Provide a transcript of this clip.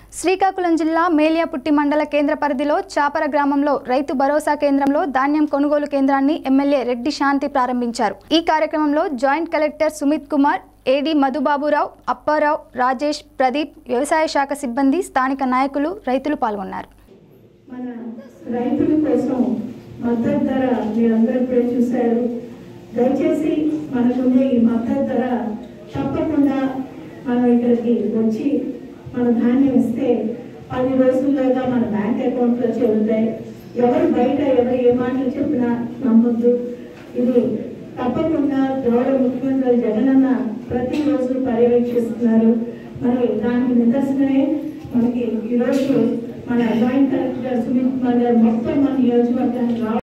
శ్రీకాకుళం జిల్లా మేలియాపుట్టి మండల కేంద్ర పరిధిలో చాపర గ్రామంలో రైతు భరోసా కేంద్రంలో ధాన్యం కొనుగోలు కేంద్రాన్ని ఎమ్మెల్యే రెడ్డి శాంతి ప్రారంభించారు ఈ కార్యక్రమంలో joint collector Sumit Kumar AD Madhubaburao Apparao Rajesh Pradeep వ్యవసాయ శాఖ సిబ్బంది స్థానిక నాయకులు రైతులు పాల్గొన్నారు మన రైతుల కోసం మద్దతు ధర మీరందరూ ఇప్పుడే చూశారు దయచేసి మనకుండే ఈ మద్దతు ధర తప్పకుండా మనం ఇక్కడికి వచ్చి మన ధాన్యం ఇస్తే పది రోజుల్లోగా మన బ్యాంక్ అకౌంట్లో చేరుతాయి ఎవరు బయట ఎవరు ఏ మాటలు చెప్పినా నమ్మొద్దు ఇది తప్పకుండా గౌరవ ముఖ్యమంత్రి జగనన్న ప్రతిరోజు పర్యవేక్షిస్తున్నారు మరి దానికి నిదర్శనమే మనకి ఈరోజు మన జాయింట్ కలెక్టర్ సుమిత్ కుమార్ గారు మొత్తం మన నియోజకవర్గానికి రావడం